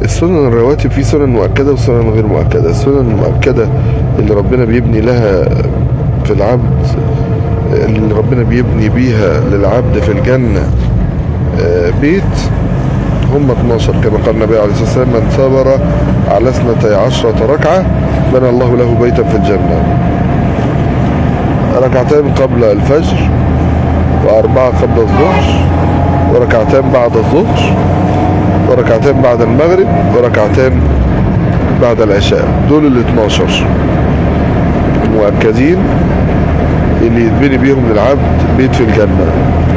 السنن الرواتب في سنن مؤكدة وسنن غير مؤكدة السنن المؤكدة اللي ربنا بيبني لها في العبد اللي ربنا بيبني بيها للعبد في الجنة آه، بيت هم 12 كما قال النبي عليه الصلاة والسلام من صبر على اثنتي عشرة ركعة بنى الله له بيتا في الجنة ركعتين قبل الفجر وأربعة قبل الظهر وركعتين بعد الظهر وركعتين بعد المغرب وركعتين بعد العشاء دول ال 12 المؤكدين اللي يتبني بيهم للعبد بيت في الجنة